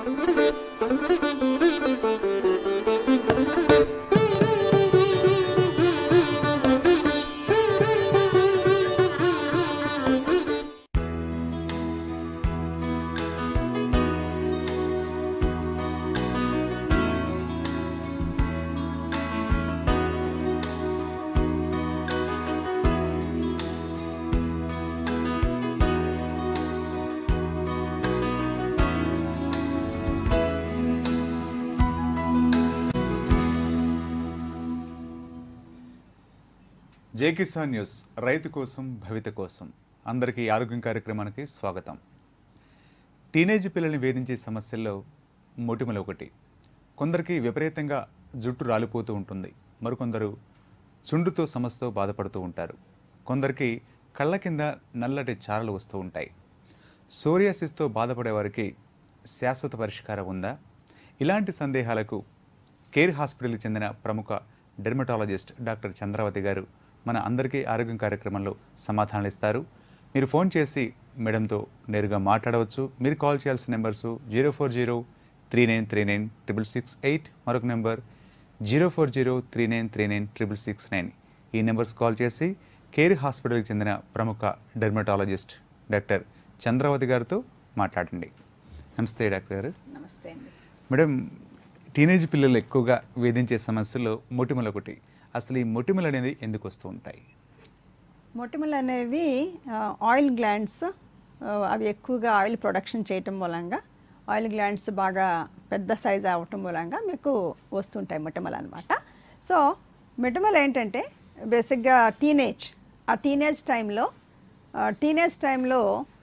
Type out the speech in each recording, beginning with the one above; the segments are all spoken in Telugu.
జై కిసాన్ న్యూస్ రైతు కోసం భవిత కోసం అందరికీ ఆరోగ్యం కార్యక్రమానికి స్వాగతం టీనేజ్ పిల్లల్ని వేధించే సమస్యల్లో మొటిమలు ఒకటి కొందరికి విపరీతంగా జుట్టు రాలిపోతూ ఉంటుంది మరికొందరు చుండుతో సమస్యతో బాధపడుతూ ఉంటారు కొందరికి కళ్ళ కింద నల్లటి చారలు వస్తూ ఉంటాయి సోరియాసిస్తో బాధపడే వారికి శాశ్వత పరిష్కారం ఉందా ఇలాంటి సందేహాలకు కేర్ హాస్పిటల్కి చెందిన ప్రముఖ డెర్మటాలజిస్ట్ డాక్టర్ చంద్రావతి గారు మన అందరికీ ఆరోగ్యం కార్యక్రమంలో సమాధానాలు ఇస్తారు మీరు ఫోన్ చేసి మేడంతో నేరుగా మాట్లాడవచ్చు మీరు కాల్ చేయాల్సిన numbers zero four zero three nine three nine triple six eight మరొక number zero four zero three nine three nine triple six nine ఈ నెంబర్స్ కాల్ చేసి కేర్ హాస్పిటల్కి చెందిన ప్రముఖ డెర్మటాలజిస్ట్ డాక్టర్ చంద్రావతి గారితో మాట్లాడండి నమస్తే డాక్టర్ గారు నమస్తే అండి మేడం టీనేజ్ పిల్లలు ఎక్కువగా వేధించే సమస్యలు మొటిమలు ఒకటి అసలు ఈ మొటిమలు అనేది ఎందుకు వస్తూ ఉంటాయి మొటిమలు అనేవి ఆ, ఆయిల్ గ్లాండ్స్ ఆ, అవి ఎక్కువగా ఆయిల్ ప్రొడక్షన్ చేయటం మూలంగా ఆయిల్ గ్లాండ్స్ బాగా పెద్ద సైజ్ అవటం మూలంగా మీకు వస్తుంటాయి మొటిమలు అనమాట సో మొటిమలు ఏంటంటే బేసిక్గా టీనేజ్ ఆ టీనేజ్ టైంలో టీనేజ్ టైంలో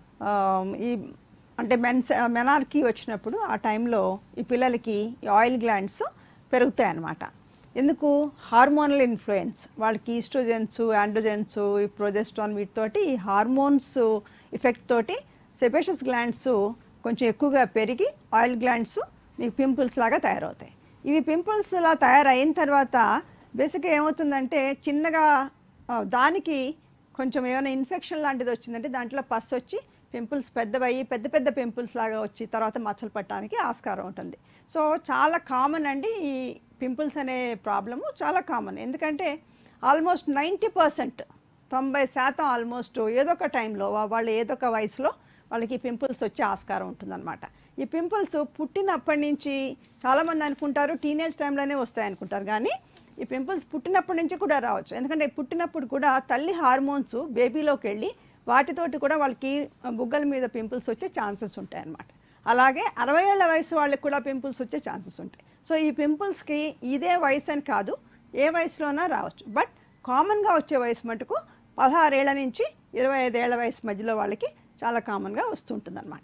ఈ అంటే మెన్స్ మెనార్కీ వచ్చినప్పుడు ఆ టైంలో ఈ పిల్లలకి ఈ ఆయిల్ గ్లాండ్స్ పెరుగుతాయి అన్నమాట ఎందుకు హార్మోనల్ ఇన్ఫ్లుయెన్స్ వాళ్ళకి ఈస్ట్రోజెన్స్ ఆండ్రోజెన్స్ ఈ ప్రొజెస్ట్రాన్ వీటితోటి ఈ హార్మోన్స్ ఎఫెక్ట్ తోటి సెపేషస్ గ్లాండ్స్ కొంచెం ఎక్కువగా పెరిగి ఆయిల్ గ్లాండ్స్ మీకు పింపుల్స్ లాగా తయారవుతాయి ఇవి పింపుల్స్ లా తయారైన తర్వాత బేసిక్గా ఏమవుతుందంటే చిన్నగా ఆ, దానికి కొంచెం ఏమైనా ఇన్ఫెక్షన్ లాంటిది వచ్చిందంటే దాంట్లో పస్ వచ్చి పింపుల్స్ పెద్దవయ్యి పెద్ద పెద్ద పింపుల్స్ లాగా వచ్చి తర్వాత మచ్చలు పట్టడానికి ఆస్కారం ఉంటుంది సో చాలా కామన్ అండి ఈ పింపుల్స్ అనే ప్రాబ్లము చాలా కామన్ ఎందుకంటే ఆల్మోస్ట్ నైంటీ పర్సెంట్ తొంభై శాతం ఆల్మోస్ట్ ఏదో ఒక టైంలో వా- వాళ్ళు ఏదో ఒక వయసులో వాళ్ళకి పింపుల్స్ వచ్చే ఆస్కారం ఉంటుందన్నమాట ఈ పింపుల్స్ పుట్టినప్పటి నుంచి చాలామంది అనుకుంటారు టీనేజ్ టైంలోనే వస్తాయి అనుకుంటారు కానీ ఈ పింపుల్స్ పుట్టినప్పటి నుంచి కూడా రావచ్చు ఎందుకంటే పుట్టినప్పుడు కూడా తల్లి హార్మోన్స్ బేబీలోకి వెళ్ళి వాటితోటి కూడా వాళ్ళకి బుగ్గల మీద పింపుల్స్ వచ్చే ఛాన్సెస్ ఉంటాయి అన్నమాట అలాగే అరవై ఏళ్ల వయసు వాళ్ళకి కూడా పింపుల్స్ వచ్చే ఛాన్సెస్ ఉంటాయి సో ఈ పింపుల్స్కి ఇదే వయసు అని కాదు ఏ వయసులోనా రావచ్చు బట్ కామన్గా వచ్చే వయసు మటుకు పదహారేళ్ల నుంచి ఇరవై ఐదేళ్ల వయసు మధ్యలో వాళ్ళకి చాలా కామన్గా వస్తుంటుంది అనమాట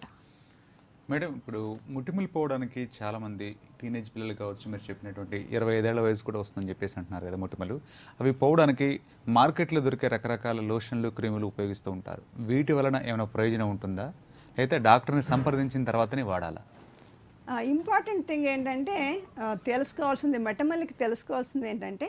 మేడం ఇప్పుడు మొటిమలు పోవడానికి చాలామంది టీనేజ్ పిల్లలు కావచ్చు మీరు చెప్పినటువంటి ఇరవై ఐదేళ్ల వయసు కూడా వస్తుందని చెప్పేసి అంటున్నారు కదా మొటిమలు అవి పోవడానికి మార్కెట్లో దొరికే రకరకాల లోషన్లు క్రీములు ఉపయోగిస్తూ ఉంటారు వీటి వలన ఏమైనా ప్రయోజనం ఉంటుందా అయితే డాక్టర్ని సంప్రదించిన తర్వాతనే వాడాలా ఇంపార్టెంట్ థింగ్ ఏంటంటే ఆ, తెలుసుకోవాల్సింది మెటమల్కి తెలుసుకోవాల్సింది ఏంటంటే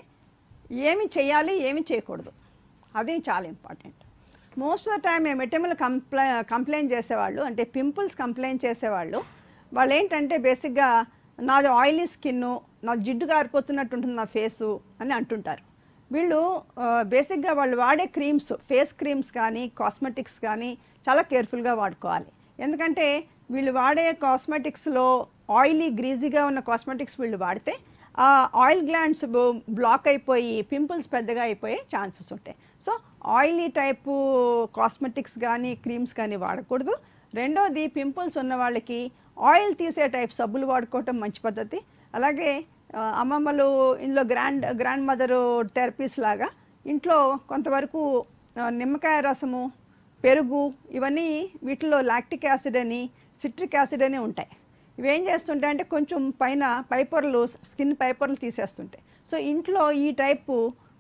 ఏమి చేయాలి ఏమి చేయకూడదు అది చాలా important most of the time మెటమల్ కంప్లై కంప్లైంట్ చేసేవాళ్ళు అంటే పింపుల్స్ కంప్లైంట్ చేసేవాళ్ళు వాళ్ళు ఏంటంటే బేసిక్గా నాది ఆయిలీ స్కిన్ నా జిడ్డు గారిపోతున్నట్టు ఉంటుంది నా ఫేసు అని అంటుంటారు వీళ్ళు ఆ, బేసిక్గా వాళ్ళు వాడే క్రీమ్స్ ఫేస్ క్రీమ్స్ కానీ కాస్మెటిక్స్ కానీ చాలా కేర్ఫుల్గా వాడుకోవాలి ఎందుకంటే వీళ్ళు వాడే కాస్మెటిక్స్లో ఆయిలీ గ్రీజీగా ఉన్న కాస్మెటిక్స్ వీళ్ళు వాడితే ఆ ఆయిల్ గ్లాండ్స్ బ్లాక్ అయిపోయి పింపుల్స్ పెద్దగా అయిపోయే ఛాన్సెస్ ఉంటాయి సో ఆయిలీ టైపు కాస్మెటిక్స్ కానీ క్రీమ్స్ కానీ వాడకూడదు రెండోది పింపుల్స్ ఉన్న వాళ్ళకి ఆయిల్ తీసే టైప్ సబ్బులు వాడుకోవటం మంచి పద్ధతి అలాగే ఆ, అమ్మమ్మలు ఇందులో గ్రాండ్ గ్రాండ్ మదర్ థెరపీస్ లాగా ఇంట్లో కొంతవరకు ఆ, నిమ్మకాయ రసము పెరుగు ఇవన్నీ వీటిలో లాక్టిక్ యాసిడ్ అని సిట్రిక్ యాసిడ్ అని ఉంటాయి ఇవి ఏం చేస్తుంటాయి అంటే కొంచెం పైన పైపొరలు స్కిన్ పైపొరలు తీసేస్తుంటాయి సో ఇంట్లో ఈ టైపు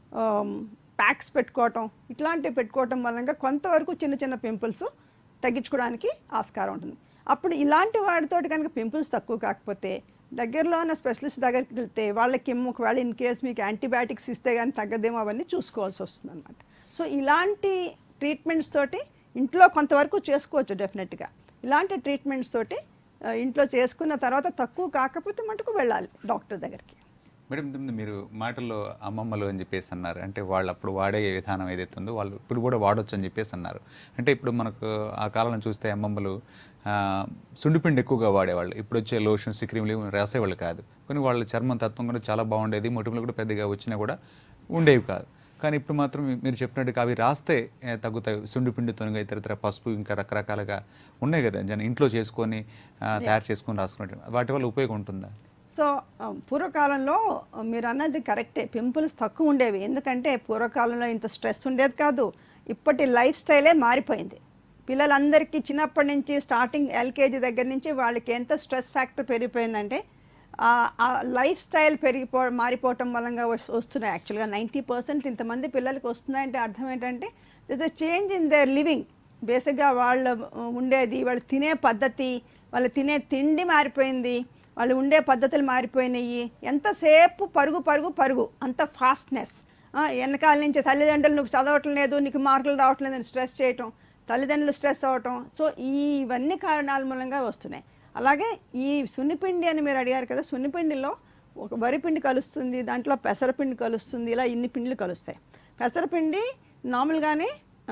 ప్యాక్స్ పెట్టుకోవటం ఇట్లాంటివి పెట్టుకోవటం వలన కొంతవరకు చిన్న చిన్న పింపుల్స్ తగ్గించుకోవడానికి ఆస్కారం ఉంటుంది అప్పుడు ఇలాంటి వాటితోటి కనుక పింపుల్స్ తక్కువ కాకపోతే దగ్గరలో ఉన్న స్పెషలిస్ట్ దగ్గరికి వెళ్తే వాళ్ళకి ఏమో ఒకవేళ ఇన్ కేస్ మీకు యాంటీబయాటిక్స్ ఇస్తే కానీ తగ్గదేమో అవన్నీ చూసుకోవాల్సి వస్తుంది అనమాట సో ఇలాంటి ట్రీట్మెంట్స్ తోటి ఇంట్లో కొంతవరకు చేసుకోవచ్చు డెఫినెట్గా ఇలాంటి ట్రీట్మెంట్స్ తోటి ఆ, ఇంట్లో చేసుకున్న తర్వాత తక్కువ కాకపోతే మటుకు వెళ్ళాలి డాక్టర్ దగ్గరికి మేడం ఇంతకుముందు మీరు మాటల్లో అమ్మమ్మలు అని చెప్పేసి అన్నారు అంటే వాళ్ళు అప్పుడు వాడే విధానం ఏదైతే ఉందో వాళ్ళు ఇప్పుడు కూడా వాడొచ్చు అని చెప్పేసి అన్నారు అంటే ఇప్పుడు మనకు ఆ కాలంలో చూస్తే అమ్మమ్మలు ఆ, సుండిపిండి ఎక్కువగా వాడేవాళ్ళు ఇప్పుడు వచ్చే లోషన్స్ క్రీమ్లు ఏమి రాసేవాళ్ళు కాదు కానీ వాళ్ళ చర్మం తత్వం కూడా చాలా బాగుండేది మొటిమలు కూడా పెద్దగా వచ్చినా కూడా ఉండేవి కాదు కానీ ఇప్పుడు మాత్రం మీ- మీరు చెప్పినట్టుగా అవి రాస్తే ఏ, తగ్గుతాయి సుండిపిండితో ఇతర ఇతర పసుపు ఇంకా రకరకాలుగా ఉన్నాయి కదా జన ఇంట్లో చేసుకొని ఆ, తయారు చేసుకొని రాసుకున్నట్టు వాటి వల్ల ఉపయోగం ఉంటుందా సో ఆ, పూర్వకాలంలో ఆ, మీరు అన్నది కరెక్టే పింపుల్స్ తక్కువ ఉండేవి ఎందుకంటే పూర్వకాలంలో ఇంత స్ట్రెస్ ఉండేది కాదు ఇప్పటి లైఫ్ స్టైలే మారిపోయింది పిల్లలందరికీ చిన్నప్పటి నుంచి స్టార్టింగ్ ఎల్కేజీ దగ్గర నుంచి వాళ్ళకి ఎంత స్ట్రెస్ ఫ్యాక్టర్ పెరిగిపోయిందంటే ఆ- ఆ లైఫ్ స్టైల్ పెరిగిపో మారిపోవటం మూలంగా వస్- వస్తున్నాయి యాక్చువల్గా నైంటీ పర్సెంట్ ఇంతమంది పిల్లలకి వస్తున్నాయంటే అర్థం ఏంటంటే this uh change in their living బేసిక్గా వాళ్ళు ఉండేది వాళ్ళు తినే పద్ధతి వాళ్ళు తినే తిండి మారిపోయింది వాళ్ళు ఉండే పద్ధతులు మారిపోయినాయి ఎంతసేపు పరుగు పరుగు పరుగు అంత ఫాస్ట్నెస్ వెనకాల నుంచి తల్లిదండ్రులు నువ్వు చదవటం లేదు నీకు మార్కులు రావట్లేదు అని స్ట్రెస్ చేయటం తల్లిదండ్రులు స్ట్రెస్ అవ్వటం సో ఇవన్నీ కారణాల మూలంగా వస్తున్నాయి అలాగే ఈ సున్నిపిండి అని మీరు అడిగారు కదా సున్నిపిండిలో ఒక వరిపిండి కలుస్తుంది దాంట్లో పెసరపిండి కలుస్తుంది ఇలా ఇన్ని పిండిలు కలుస్తాయి పెసరపిండి నార్మల్గానే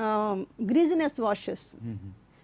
గ్రీజినెస్ వాష్ చేస్తుంది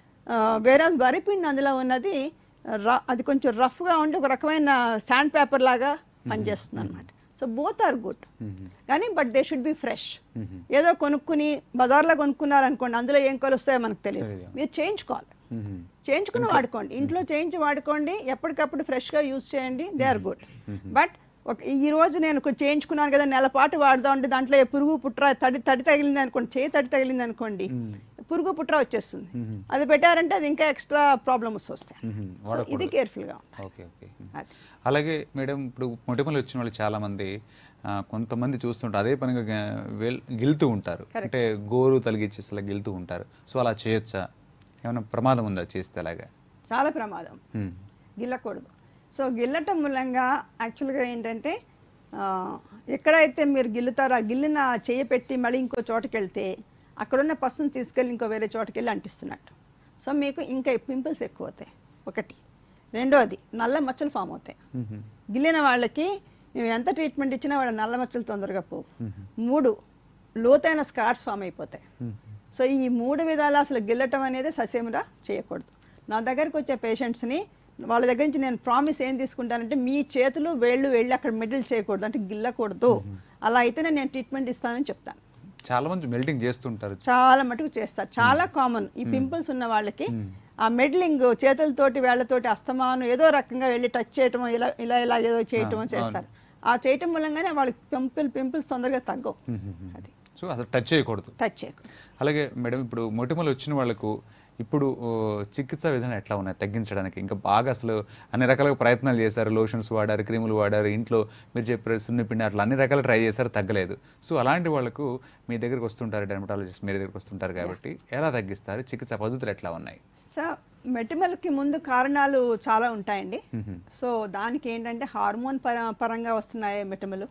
వేరే వరిపిండి అందులో ఉన్నది ర- అది కొంచెం రఫ్గా ఉండి ఒక రకమైన శాండ్ పేపర్ లాగా పనిచేస్తుంది అనమాట సో బోత్ ఆర్ గుడ్ కానీ but they should be fresh ఏదో కొనుక్కుని బజార్లో కొనుక్కున్నారనుకోండి అందులో ఏం కలుస్తాయో మనకు తెలియదు తెలియదు. మీరు చేయించుకోవాలి మ్మ్. చేయించుకుని వాడుకోండి ఇంట్లో చేయించి వాడుకోండి ఎప్పటికప్పుడు ఫ్రెష్గా యూజ్ చేయండి దే ఆర్ గుడ్ బట్ ఒక ఈ రోజు నేను కొంచెం చేయించుకున్నాను కదా నెల పాటు వాడదాం అంటే దాంట్లో ఏ పురుగు పుట్ర తడి తడి తగిలింది అనుకోండి చేయి తడి తగిలింది అనుకోండి పురుగు పుట్ర వచ్చేస్తుంది అది పెట్టారంటే అది ఇంకా ఎక్స్ట్రా ప్రాబ్లమ్స్ వస్తాయి మ్మ్. So, ఇది కేర్ఫుల్గా ఓకే ఓకే అది అలాగే మేడం ఇప్పుడు మొటిమలు వచ్చిన వాళ్ళు చాలామంది ఆ, కొంతమంది చూస్తుంటారు అదే పనిగా గ- వెల్- గిలుతూ ఉంటారు అంటే గోరు తలిగిచ్చేసి అలా గిలుతూ ఉంటారు సో అలా చేయొచ్చా ఏమైనా ప్రమాదం ఉందా చేస్తే అలాగా చాలా ప్రమాదం మ్మ్. గిల్లకూడదు సో గిల్లటం మూలంగా యాక్చువల్గా ఏంటంటే ఆ, ఎక్కడైతే మీరు గిల్లుతారో ఆ గిల్లిన చెయ్యి పెట్టి మళ్ళీ ఇంకో చోటుకి వెళ్తే అక్కడున్న పర్సన్ తీసుకెళ్ళి ఇంకో వేరే చోటుకి వెళ్ళి అంటిస్తున్నట్టు సో మీకు ఇంకా పింపుల్స్ ఎక్కువ అవుతాయి ఒకటి రెండోది నల్ల మచ్చలు ఫామ్ అవుతాయి మ్మ్. గిల్లిన వాళ్ళకి మేము ఎంత ట్రీట్మెంట్ ఇచ్చినా వాళ్ళ నల్ల మచ్చలు తొందరగా పోవు మూడు లోతైన స్కార్స్ ఫామ్ అయిపోతాయి సో ఈ మూడు విధాలు అసలు గిల్లటం అనేది ససేమిరా చేయకూడదు నా దగ్గరకు వచ్చే పేషెంట్స్ని వాళ్ళ దగ్గర నుంచి నేను ప్రామిస్ ఏం తీసుకుంటానంటే మీ చేతులు వేళ్ళు వెళ్ళి అక్కడ మిడిల్ చేయకూడదు అంటే గిల్లకూడదు అలా అయితేనే నేను ట్రీట్మెంట్ ఇస్తానని చెప్తాను చాలా మంది మెల్టింగ్ చేస్తుంటారు చాలా మటుకు చేస్తారు చాలా కామన్ ఈ పింపుల్స్ ఉన్న వాళ్ళకి ఆ మెడ్లింగ్ చేతులతోటి వేళ్లతోటి అస్తమానం ఏదో రకంగా వెళ్ళి టచ్ చేయటం ఇలా ఇలా ఇలా ఏదో చేయటం చేస్తారు ఆ చేయటం మూలంగానే వాళ్ళకి పింపుల్ పింపుల్స్ తొందరగా తగ్గవు అది సో అసలు టచ్ చేయకూడదు టచ్ చేయకూడదు అలాగే మేడం ఇప్పుడు మొటిమలు వచ్చిన వాళ్ళకు ఇప్పుడు ఓ, చికిత్సా విధానం ఎట్లా ఉన్నాయి తగ్గించడానికి ఇంకా బాగా అసలు అన్ని రకాలుగా ప్రయత్నాలు చేశారు లోషన్స్ వాడారు క్రీములు వాడారు ఇంట్లో మీరు చెప్పారు సున్నిపిండి అట్లా అన్ని రకాలు ట్రై చేశారు తగ్గలేదు సో అలాంటి వాళ్ళకు మీ దగ్గరికి వస్తుంటారు డెర్మటాలజిస్ట్ మీ దగ్గరికి వస్తుంటారు కాబట్టి ఎలా తగ్గిస్తారు చికిత్సా పద్ధతులు ఎట్లా ఉన్నాయి సో మెటిమల్కి ముందు కారణాలు చాలా ఉంటాయండి సో దానికి ఏంటంటే హార్మోన్ పర పరంగా వస్తున్నాయి మెటిమలు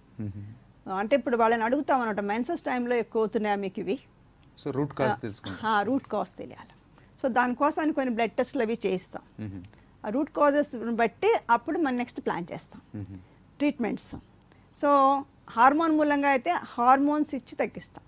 అంటే ఇప్పుడు వాళ్ళని అడుగుతాం అనమాట మెన్సెస్ టైంలో ఎక్కువ అవుతున్నాయా మీకు ఇవి సో రూట్ కాజ్ తెలుసుకుంటాం రూట్ కాజ్ తెలియాలి సో దానికోసం కొన్ని బ్లడ్ టెస్ట్లు అవి చేయిస్తాం ఆ రూట్ కాజెస్ బట్టి అప్పుడు మనం నెక్స్ట్ ప్లాన్ చేస్తాం ట్రీట్మెంట్స్ సో హార్మోన్ మూలంగా అయితే హార్మోన్స్ ఇచ్చి తగ్గిస్తాం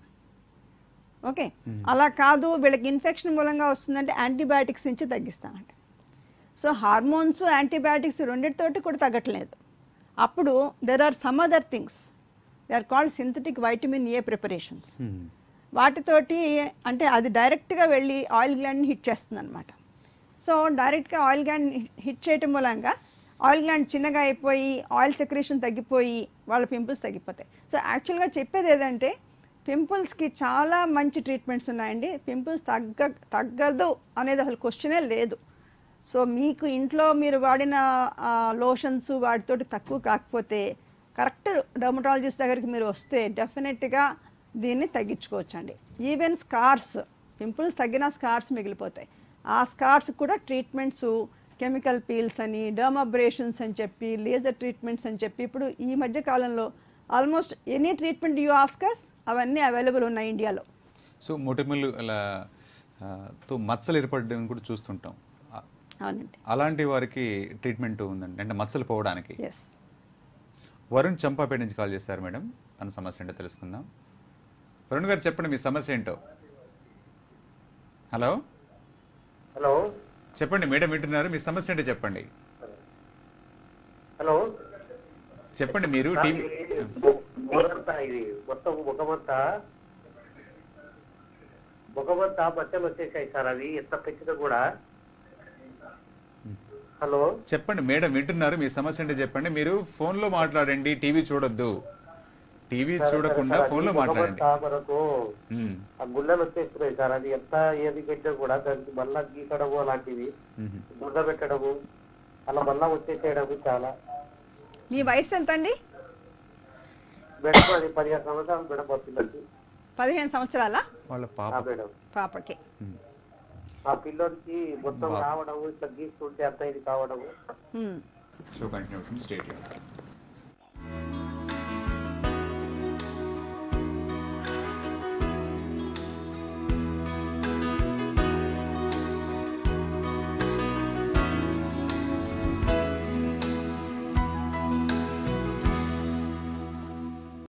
ఓకే అలా కాదు వీళ్ళకి ఇన్ఫెక్షన్ మూలంగా వస్తుందంటే యాంటీబయాటిక్స్ ఇచ్చి తగ్గిస్తామండి సో హార్మోన్స్ యాంటీబయాటిక్స్ రెండింటితోటి కూడా తగ్గట్లేదు అప్పుడు there are some other things they are called synthetic vitamin A preparations వాటితోటి అంటే అది డైరెక్ట్గా వెళ్ళి ఆయిల్ గ్లాండ్ని హిట్ చేస్తుంది అనమాట సో డైరెక్ట్గా ఆయిల్ గ్లాండ్ హిట్ చేయటం మూలంగా ఆయిల్ గ్లాండ్ చిన్నగా అయిపోయి ఆయిల్ సెక్రేషన్ తగ్గిపోయి వాళ్ళ పింపుల్స్ తగ్గిపోతాయి సో యాక్చువల్గా చెప్పేది ఏదంటే పింపుల్స్కి చాలా మంచి ట్రీట్మెంట్స్ ఉన్నాయండి పింపుల్స్ తగ్గ తగ్గదు అనేది అసలు క్వశ్చనే లేదు సో మీకు ఇంట్లో మీరు వాడిన లోషన్స్ వాటితోటి తక్కువ కాకపోతే కరెక్ట్ డర్మటాలజిస్ట్ దగ్గరికి మీరు వస్తే డెఫినెట్గా దీన్ని తగ్గించుకోవచ్చండి ఈవెన్ స్కార్స్ పింపుల్స్ తగ్గిన స్కార్స్ మిగిలిపోతాయి ఆ స్కార్స్ కూడా ట్రీట్మెంట్స్ కెమికల్ పీల్స్ అని డర్మబ్రేషన్స్ అని చెప్పి లేజర్ ట్రీట్మెంట్స్ అని చెప్పి ఇప్పుడు ఈ మధ్య కాలంలో almost any treatment you ask us అవన్నీ అవైలబుల్ ఉన్నాయి ఇండియాలో సో మొటిమలు అలా ఆ, తో మచ్చలు ఏర్పడడం కూడా చూస్తుంటాం ఆ, అవునండి అలాంటి వారికి ట్రీట్మెంట్ ఉందండి అంటే మచ్చలు పోవడానికి ఎస్ వరుణ్ చంపాపేట నుంచి కాల్ చేశారు మేడం తన సమస్య ఏంటో తెలుసుకుందాం వరుణ్ గారు చెప్పండి మీ సమస్య ఏంటో హలో హలో చెప్పండి మేడం వింటున్నారు మీ సమస్య ఏంటో చెప్పండి హలో చెప్పండి మీరు టీవీ ముఖమంతా ఇది మొత్తం ముఖమంతా ముఖమంతా బట్టలు వచ్చేసాయి సార్ అవి ఎంత పెంచినా కూడా హలో చెప్పండి మేడం వింటున్నారు మీ సమస్య ఏంటో చెప్పండి మీరు ఫోన్లో మాట్లాడండి టీవీ చూడొద్దు టీవీ చూడకుండా సార్, అది ఫోన్లో మాట్లాడండి ముఖమంతా మనకు ఉమ్, ఆ గుళ్ళలు వచ్చేస్తున్నాయి సార్ అది ఎంత ఏది పెట్టినా కూడా దానికి మళ్ళా గీకడము అలాంటివి ఉమ్. గుడ్డ పెట్టడము అలా మళ్ళా వచ్చేసేయడము చాలా మీ వయసు ఎంత అండి మేడం అది పదిహేను సంవత్సరాలు మేడం మా పిల్లలకి పదిహేను సంవత్సరాల వాళ్ళ ఆ పాప మేడం పాపకి ఉమ్. ఆ పిల్లోడికి మొత్తం బాబు. రావడము ఇట్లా గీస్తుంటే అంత ఇది కావడము మ్మ్. Show continue state